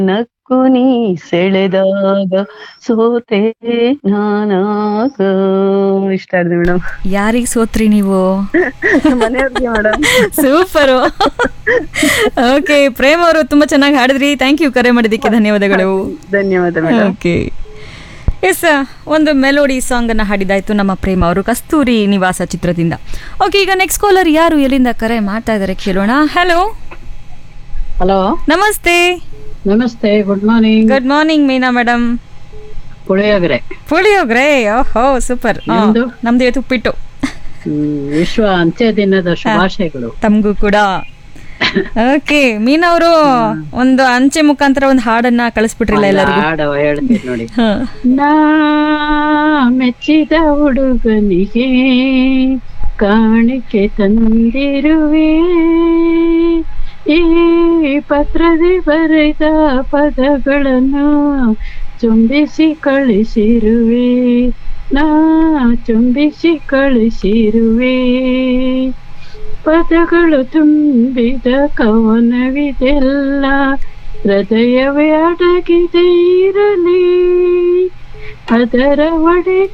ನಕ್ಕು ನೀ ಸೆಳೆದಾಗ ಸೋತೆ ನಾನಾಗ ಇಷ್ಟ ಆಗಿದೆ ಮೇಡಮ್ ಯಾರಿಗ್ ಸೋತ್ರಿ ನೀವು ಮನೆಯವ್ರಿಗೆ ಮೇಡಮ್ ಸೂಪರು ಓಕೆ ಪ್ರೇಮ್ ಅವರು ತುಂಬಾ ಚೆನ್ನಾಗಿ ಹಾಡಿದ್ರಿ ಥ್ಯಾಂಕ್ ಯು ಕರೆ ಮಾಡಿದ್ದಕ್ಕೆ ಧನ್ಯವಾದಗಳು ಧನ್ಯವಾದ ಮೇಡಮ್ ಓಕೆ ಎಸ್ ಒಂದು ಮೆಲೋಡಿ ಸಾಂಗ್ ಅನ್ನ ಹಾಡಿದಾಯ್ತು ನಮ್ಮ ಪ್ರೇಮ ಅವರು ಕಸ್ತೂರಿ ನಿವಾಸ ಚಿತ್ರದಿಂದ ಓಕೆ ಈಗ ನೆಕ್ಸ್ಟ್ ಕಾಲರ್ ಯಾರು ಎಲ್ಲಿಂದ ಕರೆ ಮಾಡ್ತಾ ಇದ್ದಾರೆ ಕೇಳೋಣ ಹಲೋ ಹಲೋ ನಮಸ್ತೆ ನಮಸ್ತೆ good morning good morning Meena madam puliyogare puliyogare ಓಹೋ ಸೂಪರ್ ನಿಮ್ದು? ನಮ್ದು ಇವತ್ತು ಉಪ್ಪಿಟ್ಟು ಹ್ಮ್, ವಿಶ್ವ ಅಂತ್ಯ ದಿನದ ಶುಭಾಶಯಗಳು ತಮಗೂ ಕೂಡ ಓಕೆ ಮೀನಾ ಅವರು ಒಂದು ಅಂಚೆ ಮುಖಾಂತರ ಒಂದು ಹಾಡನ್ನ ಕಳಿಸ್ಬಿಟ್ರಿಲ್ಲ ಎಲ್ಲರಿಗೂ ಹಾಡು ಹೇಳ್ತೀನಿ ನೋಡಿ ಹ. ನಾ ಮೆಚ್ಚಿದ ಹುಡುಗನಿಗೆ ಕಾಣಿಕೆ ತಂದಿರುವೆ ಈ ಪತ್ರದಿ ಬರೆದ ಪದಗಳನ್ನು ಚುಂಬಿಸಿ ಕಳಿಸಿರುವೆ ನಾ ಚುಂಬಿಸಿ ಕಳಿಸಿರುವೆ ಪದಗಳು ತುಂಬಿದ ಕವನವಿದೆಲ್ಲ ಹೃದಯವೇ ಅಡಗಿದೆ ಇರಲಿ ಅದರ ಒಡೆ